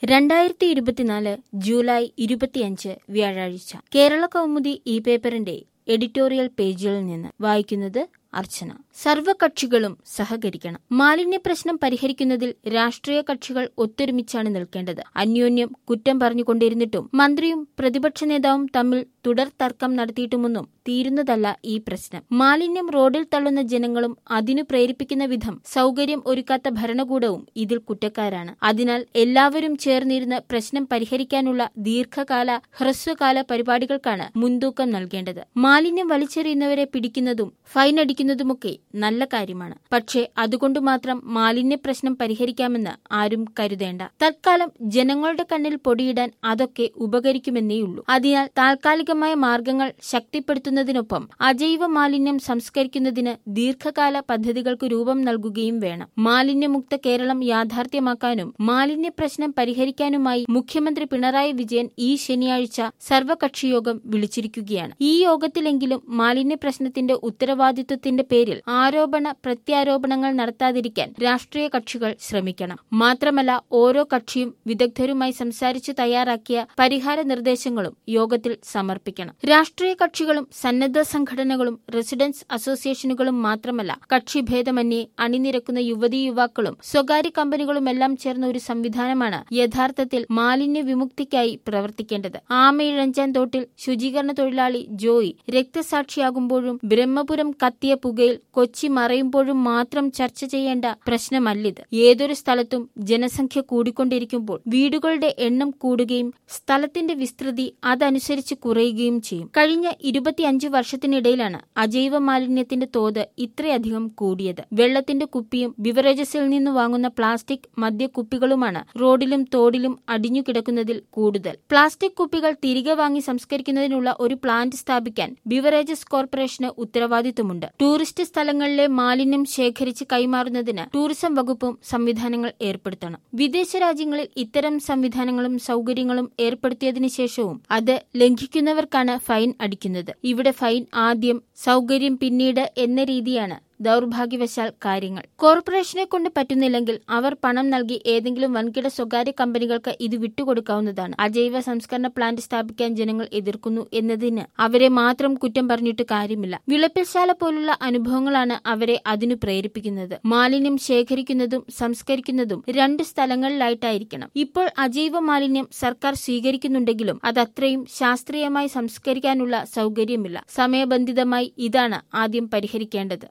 രണ്ടായിരത്തി ഇരുപത്തിനാല് ജൂലൈ ഇരുപത്തിയഞ്ച് വ്യാഴാഴ്ച കേരള കൗമുദി ഈ പേപ്പറിന്റെ എഡിറ്റോറിയൽ പേജിൽ നിന്ന് വായിക്കുന്നത് അർച്ചന സർവകക്ഷികളും സഹകരിക്കണം മാലിന്യ പ്രശ്നം പരിഹരിക്കുന്നതിൽ രാഷ്ട്രീയ കക്ഷികൾ ഒത്തൊരുമിച്ചാണ് നിൽക്കേണ്ടത് അന്യോന്യം കുറ്റം പറഞ്ഞുകൊണ്ടിരുന്നിട്ടും മന്ത്രിയും പ്രതിപക്ഷ നേതാവും തമ്മിൽ തുടർ തർക്കം നടത്തിയിട്ടുമൊന്നും തീരുന്നതല്ല ഈ പ്രശ്നം മാലിന്യം റോഡിൽ തള്ളുന്ന ജനങ്ങളും അതിനു പ്രേരിപ്പിക്കുന്ന വിധം സൗകര്യം ഒരുക്കാത്ത ഭരണകൂടവും ഇതിൽ കുറ്റക്കാരാണ് അതിനാൽ എല്ലാവരും ചേർന്നിരുന്ന് പ്രശ്നം പരിഹരിക്കാനുള്ള ദീർഘകാല ഹ്രസ്വകാല പരിപാടികൾക്കാണ് മുൻതൂക്കം നൽകേണ്ടത് മാലിന്യം വലിച്ചെറിയുന്നവരെ പിടിക്കുന്നതും ഫൈൻ അടിക്കുന്നതുമൊക്കെ നല്ല കാര്യമാണ് പക്ഷേ അതുകൊണ്ട് മാത്രം മാലിന്യ പ്രശ്നം പരിഹരിക്കാമെന്ന് ആരും കരുതേണ്ട തൽക്കാലം ജനങ്ങളുടെ കണ്ണിൽ പൊടിയിടാൻ അതൊക്കെ ഉപകരിക്കുമെന്നേയുള്ളൂ അതിനാൽ താൽക്കാലികമായ മാർഗങ്ങൾ ശക്തിപ്പെടുത്തുന്നതിനൊപ്പം അജൈവ മാലിന്യം സംസ്കരിക്കുന്നതിന് ദീർഘകാല പദ്ധതികൾക്ക് രൂപം നൽകുകയും വേണം മാലിന്യമുക്ത കേരളം യാഥാർത്ഥ്യമാക്കാനും മാലിന്യ പ്രശ്നം പരിഹരിക്കാനുമായി മുഖ്യമന്ത്രി പിണറായി വിജയൻ ഈ ശനിയാഴ്ച സർവകക്ഷിയോഗം വിളിച്ചിരിക്കുകയാണ് ഈ യോഗത്തിലെങ്കിലും മാലിന്യ പ്രശ്നത്തിന്റെ ഉത്തരവാദിത്വത്തിന്റെ പേരിൽ ആരോപണ പ്രത്യാരോപണങ്ങൾ നടത്താതിരിക്കാൻ രാഷ്ട്രീയ കക്ഷികൾ ശ്രമിക്കണം മാത്രമല്ല ഓരോ കക്ഷിയും വിദഗ്ധരുമായി സംസാരിച്ച് തയ്യാറാക്കിയ പരിഹാര നിർദ്ദേശങ്ങളും യോഗത്തിൽ സമർപ്പിക്കണം രാഷ്ട്രീയ കക്ഷികളും സന്നദ്ധ സംഘടനകളും റെസിഡൻസ് അസോസിയേഷനുകളും മാത്രമല്ല കക്ഷിഭേദമന്യേ അണിനിരക്കുന്ന യുവതീ യുവാക്കളും സ്വകാര്യ കമ്പനികളുമെല്ലാം ചേർന്ന ഒരു സംവിധാനമാണ് യഥാർത്ഥത്തിൽ മാലിന്യ വിമുക്തിക്കായി പ്രവർത്തിക്കേണ്ടത് ആമയിഴഞ്ചാൻ തോട്ടിൽ ശുചീകരണ തൊഴിലാളി ജോയി രക്തസാക്ഷിയാകുമ്പോഴും ബ്രഹ്മപുരം കത്തിയ പുകയിൽ കൊച്ചി മറയുമ്പോഴും മാത്രം ചർച്ച ചെയ്യേണ്ട പ്രശ്നമല്ലിത് ഏതൊരു സ്ഥലത്തും ജനസംഖ്യ കൂടിക്കൊണ്ടിരിക്കുമ്പോൾ വീടുകളുടെ എണ്ണം കൂടുകയും സ്ഥലത്തിന്റെ വിസ്തൃതി അതനുസരിച്ച് കുറയുകയും ചെയ്യും കഴിഞ്ഞ ഇരുപത്തിയഞ്ച് വർഷത്തിനിടയിലാണ് അജൈവ മാലിന്യത്തിന്റെ തോത് ഇത്രയധികം കൂടിയത് വെള്ളത്തിന്റെ കുപ്പിയും ബിവറേജസിൽ നിന്ന് വാങ്ങുന്ന പ്ലാസ്റ്റിക് മദ്യക്കുപ്പികളുമാണ് റോഡിലും തോടിലും അടിഞ്ഞുകിടക്കുന്നതിൽ കൂടുതൽ പ്ലാസ്റ്റിക് കുപ്പികൾ തിരികെ വാങ്ങി സംസ്കരിക്കുന്നതിനുള്ള ഒരു പ്ലാന്റ് സ്ഥാപിക്കാൻ ബിവറേജസ് കോർപ്പറേഷന് ഉത്തരവാദിത്വമുണ്ട് ടൂറിസ്റ്റ് സ്ഥലങ്ങളിലെ മാലിന്യം ശേഖരിച്ച് കൈമാറുന്നതിന് ടൂറിസം വകുപ്പും സംവിധാനങ്ങൾ ഏർപ്പെടുത്തണം വിദേശ രാജ്യങ്ങളിൽ ഇത്തരം സംവിധാനങ്ങളും സൗകര്യങ്ങളും ഏർപ്പെടുത്തിയതിനു ശേഷവും അത് ലംഘിക്കുന്നവർക്കാണ് ഫൈൻ അടിക്കുന്നത് ഇവിടെ ഫൈൻ ആദ്യം സൗകര്യം പിന്നീട് എന്ന രീതിയാണ് ദൗർഭാഗ്യവശാൽ കാര്യങ്ങൾ കോർപ്പറേഷനെ കൊണ്ട് പറ്റുന്നില്ലെങ്കിൽ അവർ പണം നൽകി ഏതെങ്കിലും വൻകിട സ്വകാര്യ കമ്പനികൾക്ക് ഇത് വിട്ടുകൊടുക്കാവുന്നതാണ് അജൈവ സംസ്കരണ പ്ലാന്റ് സ്ഥാപിക്കാൻ ജനങ്ങൾ എതിർക്കുന്നു എന്നതിന് അവരെ മാത്രം കുറ്റം പറഞ്ഞിട്ട് കാര്യമില്ല വിളപ്പിൽശാല പോലുള്ള അനുഭവങ്ങളാണ് അവരെ അതിനു പ്രേരിപ്പിക്കുന്നത് മാലിന്യം ശേഖരിക്കുന്നതും സംസ്കരിക്കുന്നതും രണ്ട് സ്ഥലങ്ങളിലായിട്ടായിരിക്കണം ഇപ്പോൾ അജൈവ മാലിന്യം സർക്കാർ സ്വീകരിക്കുന്നുണ്ടെങ്കിലും അതത്രയും ശാസ്ത്രീയമായി സംസ്കരിക്കാനുള്ള സൗകര്യമില്ല സമയബന്ധിതമായി ഇതാണ് ആദ്യം പരിഹരിക്കേണ്ടത്